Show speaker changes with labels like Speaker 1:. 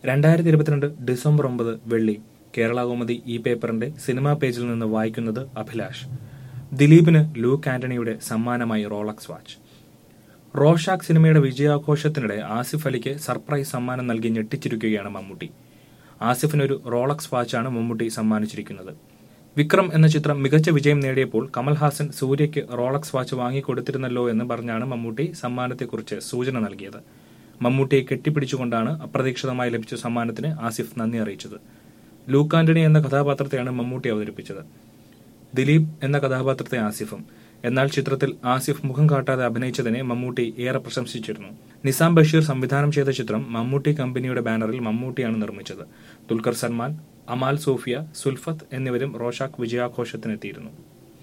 Speaker 1: രണ്ടായിരത്തി ഇരുപത്തിരണ്ട് ഡിസംബർ ഒമ്പത് വെള്ളി കേരള കൗമുദി ഈ പേപ്പറിന്റെ സിനിമാ പേജിൽ നിന്ന് വായിക്കുന്നത് അഭിലാഷ് ദിലീപിന് ലൂക്ക് ആന്റണിയുടെ സമ്മാനമായി റോളക്സ് വാച്ച് റോഷാക്ക് സിനിമയുടെ വിജയാഘോഷത്തിനിടെ ആസിഫ് അലിക്ക് സർപ്രൈസ് സമ്മാനം നൽകി ഞെട്ടിച്ചിരിക്കുകയാണ് മമ്മൂട്ടി ആസിഫിനൊരു റോളക്സ് വാച്ചാണ് മമ്മൂട്ടി സമ്മാനിച്ചിരിക്കുന്നത് വിക്രം എന്ന ചിത്രം മികച്ച വിജയം നേടിയപ്പോൾ കമൽഹാസൻ സൂര്യയ്ക്ക് റോളക്സ് വാച്ച് വാങ്ങിക്കൊടുത്തിരുന്നല്ലോ എന്ന് പറഞ്ഞാണ് മമ്മൂട്ടി സമ്മാനത്തെക്കുറിച്ച് സൂചന നൽകിയത് മമ്മൂട്ടിയെ കെട്ടിപ്പിടിച്ചുകൊണ്ടാണ് അപ്രതീക്ഷിതമായി ലഭിച്ച സമ്മാനത്തിന് ആസിഫ് നന്ദി അറിയിച്ചത് ലൂക്ക് ആന്റണി എന്ന കഥാപാത്രത്തെയാണ് മമ്മൂട്ടി അവതരിപ്പിച്ചത് ദിലീപ് എന്ന കഥാപാത്രത്തെ ആസിഫും എന്നാൽ ചിത്രത്തിൽ ആസിഫ് മുഖം കാട്ടാതെ അഭിനയിച്ചതിനെ മമ്മൂട്ടി ഏറെ പ്രശംസിച്ചിരുന്നു നിസാം ബഷീർ സംവിധാനം ചെയ്ത ചിത്രം മമ്മൂട്ടി കമ്പനിയുടെ ബാനറിൽ മമ്മൂട്ടിയാണ് നിർമ്മിച്ചത് ദുൽഖർ സൽമാൻ അമാൽ സോഫിയ സുൽഫത്ത് എന്നിവരും റോഷാക്ക് വിജയാഘോഷത്തിനെത്തിയിരുന്നു